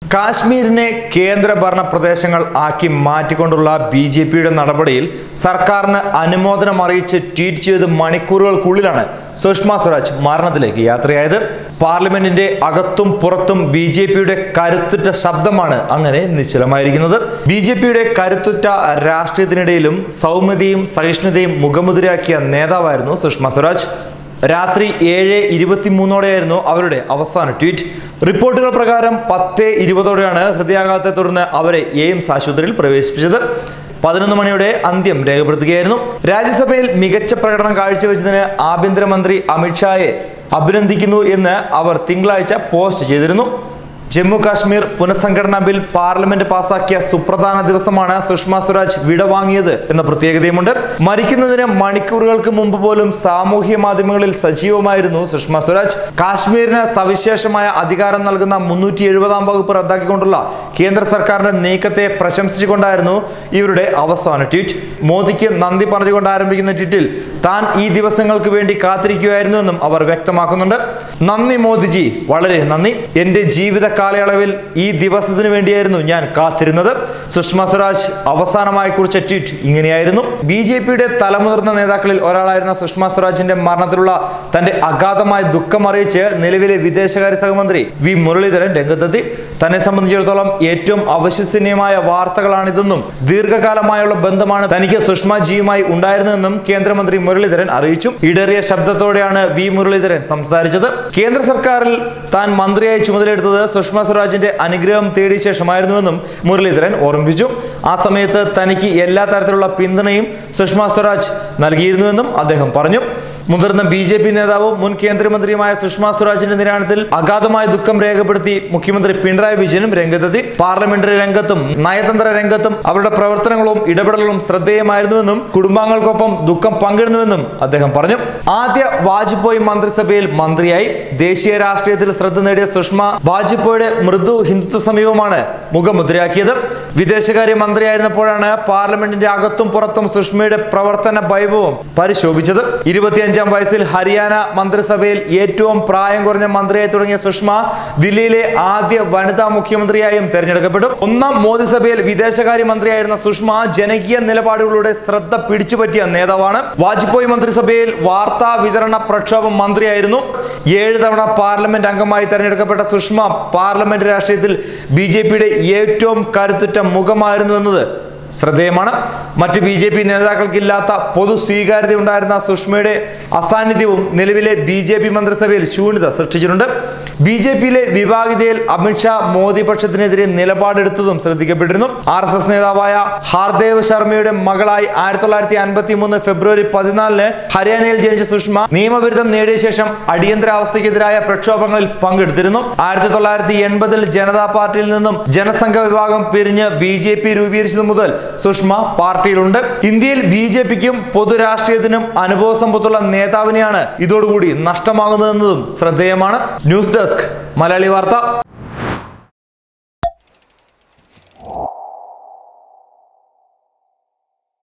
കാശ്മീരിനെ കേന്ദ്രഭരണ പ്രദേശങ്ങൾ ആക്കി മാറ്റിക്കൊണ്ടുള്ള ബി ജെ പിയുടെ നടപടിയിൽ സർക്കാരിന് അനുമോദനം അറിയിച്ച് ട്വീറ്റ് ചെയ്ത് മണിക്കൂറുകൾക്കുള്ളിലാണ് സുഷമ സ്വരാജ് മരണത്തിലേക്ക് യാത്രയായത് പാർലമെന്റിന്റെ അകത്തും പുറത്തും ബി ജെ പിയുടെ കരുത്തുറ്റ ശബ്ദമാണ് അങ്ങനെ നിശ്ചലമായിരിക്കുന്നത് ബി ജെ പിയുടെ കരുത്തുറ്റ രാഷ്ട്രീയത്തിനിടയിലും സൗമ്യതയും സഹിഷ്ണുതയും മുഖമുദ്രയാക്കിയ നേതാവായിരുന്നു സുഷമ സ്വരാജ് രാത്രി ഏഴ് ഇരുപത്തിമൂന്നോടെയായിരുന്നു അവരുടെ അവസാന ട്വീറ്റ് റിപ്പോർട്ടുകൾ പ്രകാരം പത്ത് ഇരുപതോടെയാണ് ഹൃദയാഘാതത്തെ തുടർന്ന് അവരെ എയിംസ് ആശുപത്രിയിൽ പ്രവേശിപ്പിച്ചത് പതിനൊന്ന് മണിയോടെ അന്ത്യം രേഖപ്പെടുത്തുകയായിരുന്നു രാജ്യസഭയിൽ മികച്ച പ്രകടനം കാഴ്ചവെച്ചതിന് ആഭ്യന്തരമന്ത്രി അമിത്ഷായെ അഭിനന്ദിക്കുന്നു എന്ന് അവർ തിങ്കളാഴ്ച പോസ്റ്റ് ചെയ്തിരുന്നു ജമ്മു കാശ്മീർ പുനഃസംഘടനാ ബിൽ പാർലമെന്റ് പാസാക്കിയ സുപ്രധാന ദിവസമാണ് സുഷമ സ്വരാജ് വിടവാങ്ങിയത് എന്ന പ്രത്യേകതയുമുണ്ട് മരിക്കുന്നതിന് മണിക്കൂറുകൾക്ക് മുമ്പ് പോലും സാമൂഹ്യ മാധ്യമങ്ങളിൽ സജീവമായിരുന്നു സുഷമ സ്വരാജ് കാശ്മീരിന് സവിശേഷമായ അധികാരം നൽകുന്ന മുന്നൂറ്റി എഴുപതാം വകുപ്പ് റദ്ദാക്കിക്കൊണ്ടുള്ള കേന്ദ്ര സർക്കാരിന്റെ നീക്കത്തെ പ്രശംസിച്ചുകൊണ്ടായിരുന്നു ഇവരുടെ അവസാന ട്വീറ്റ് മോദിക്ക് നന്ദി പറഞ്ഞുകൊണ്ട് ആരംഭിക്കുന്ന ട്വീറ്റിൽ താൻ ഈ ദിവസങ്ങൾക്ക് വേണ്ടി കാത്തിരിക്കുകയായിരുന്നുവെന്നും അവർ വ്യക്തമാക്കുന്നുണ്ട് നന്ദി മോദിജി വളരെ നന്ദി എന്റെ ജീവിത കാലയളവിൽ ഈ ദിവസത്തിന് വേണ്ടിയായിരുന്നു ഞാൻ കാത്തിരുന്നത് സുഷമ സ്വരാജ് അവസാനമായി കുറിച്ച ട്വീറ്റ് ഇങ്ങനെയായിരുന്നു ബി ജെ പിയുടെ തലമുതിർന്ന നേതാക്കളിൽ ഒരാളായിരുന്ന സുഷമ സ്വരാജിന്റെ മരണത്തിലുള്ള തന്റെ അഗാധമായ ദുഃഖം അറിയിച്ച് നിലവിലെ വിദേശകാര്യ സഹമന്ത്രി വി മുരളീധരൻ രംഗത്തെത്തി തന്നെ സംബന്ധിച്ചിടത്തോളം ഏറ്റവും അവിശ്വസനീയമായ വാർത്തകളാണിതെന്നും ദീർഘകാലമായുള്ള ബന്ധമാണ് തനിക്ക് സുഷമജിയുമായി ഉണ്ടായിരുന്നതെന്നും കേന്ദ്രമന്ത്രി മുരളീധരൻ അറിയിച്ചു ഇടറിയ ശബ്ദത്തോടെയാണ് വി മുരളീധരൻ സംസാരിച്ചത് കേന്ദ്ര സർക്കാരിൽ താൻ മന്ത്രിയായി ചുമതലയെടുത്തത് സുഷമ സ്വരാജിന്റെ അനുഗ്രഹം തേടിയ ശേഷമായിരുന്നുവെന്നും മുരളീധരൻ ഓർമ്മിപ്പിച്ചു ആ സമയത്ത് തനിക്ക് എല്ലാ തരത്തിലുള്ള പിന്തുണയും സുഷമ സ്വരാജ് നൽകിയിരുന്നുവെന്നും അദ്ദേഹം പറഞ്ഞു മുതിർന്ന ബി ജെ പി നേതാവും മുൻ കേന്ദ്രമന്ത്രിയുമായ സുഷമ സ്വരാജിന്റെ നിര്യാണത്തിൽ അഗാധമായ ദുഃഖം രേഖപ്പെടുത്തി മുഖ്യമന്ത്രി പിണറായി വിജയനും രംഗത്തെത്തി പാർലമെന്ററി രംഗത്തും നയതന്ത്ര രംഗത്തും അവരുടെ പ്രവർത്തനങ്ങളും ഇടപെടലുകളും ശ്രദ്ധേയമായിരുന്നുവെന്നും കുടുംബാംഗങ്ങൾക്കൊപ്പം ദുഃഖം പങ്കിടുന്നുവെന്നും അദ്ദേഹം പറഞ്ഞു ആദ്യ വാജ്പേയി മന്ത്രിസഭയിൽ മന്ത്രിയായി ദേശീയ രാഷ്ട്രീയത്തിൽ ശ്രദ്ധ നേടിയ സുഷമ വാജ്പേയിയുടെ മൃദു ഹിന്ദുത്വ സമീപമാണ് മുഖമുദ്രയാക്കിയത് വിദേശകാര്യ മന്ത്രിയായിരുന്നപ്പോഴാണ് പാർലമെന്റിന്റെ അകത്തും പുറത്തും സുഷമയുടെ പ്രവർത്തന വൈഭവം പരിശോഭിച്ചത് ഇരുപത്തിയഞ്ചാം വയസ്സിൽ ഹരിയാന മന്ത്രിസഭയിൽ ഏറ്റവും പ്രായം കുറഞ്ഞ മന്ത്രിയായി തുടങ്ങിയ സുഷമ ദില്ലിയിലെ ആദ്യ വനിതാ മുഖ്യമന്ത്രിയായും തെരഞ്ഞെടുക്കപ്പെട്ടു ഒന്നാം മോദി സഭയിൽ വിദേശകാര്യ മന്ത്രിയായിരുന്ന സുഷമ ജനകീയ നിലപാടുകളുടെ ശ്രദ്ധ പിടിച്ചുപറ്റിയ നേതാവാണ് വാജ്പേയി മന്ത്രിസഭയിൽ വാർത്താ വിതരണ പ്രക്ഷോഭം മന്ത്രിയായിരുന്നു ഏഴ് തവണ പാർലമെന്റ് അംഗമായി തെരഞ്ഞെടുക്കപ്പെട്ട സുഷമ പാർലമെന്റ് രാഷ്ട്രീയത്തിൽ ബി ജെ പിയുടെ ഏറ്റവും കരുത്തുറ്റ മുഖമായിരുന്നു എന്നത് ശ്രദ്ധേയമാണ് മറ്റ് ബി ജെ പി നേതാക്കൾക്കില്ലാത്ത പൊതു സ്വീകാര്യത ഉണ്ടായിരുന്ന സുഷമയുടെ അസാന്നിധ്യവും നിലവിലെ ബി ജെ പി മന്ത്രിസഭയിൽ ശൂന്യത സൃഷ്ടിച്ചിട്ടുണ്ട് ബി ജെ പിയിലെ വിഭാഗിതയിൽ അമിത്ഷാ മോദി പക്ഷത്തിനെതിരെ നിലപാടെടുത്തതും ശ്രദ്ധിക്കപ്പെട്ടിരുന്നു ആർ എസ് എസ് നേതാവായ ഹാർദേവ് ശർമ്മയുടെ മകളായി ആയിരത്തി തൊള്ളായിരത്തി അൻപത്തി മൂന്ന് ഫെബ്രുവരി പതിനാലിന് ഹരിയാനയിൽ ജനിച്ച സുഷമ നിയമബിരുദം നേടിയ ശേഷം അടിയന്തരാവസ്ഥയ്ക്കെതിരായ പ്രക്ഷോഭങ്ങളിൽ പങ്കെടുത്തിരുന്നു ആയിരത്തി തൊള്ളായിരത്തി എൺപതിൽ ജനതാ പാർട്ടിയിൽ നിന്നും ജനസംഘ വിഭാഗം പിരിഞ്ഞ് ബി ജെ പി രൂപീകരിച്ചത് മുതൽ സുഷമ പാർട്ടിയിലുണ്ട് ഇന്ത്യയിൽ ബി ജെ പിക്കും പൊതുരാഷ്ട്രീയത്തിനും അനുഭവ സമ്പത്തുള്ള നേതാവിനെയാണ് ഇതോടുകൂടി നഷ്ടമാകുന്നതെന്നതും ശ്രദ്ധേയമാണ് ന്യൂസ് ഡെസ്ക് മലയാളി വാർത്ത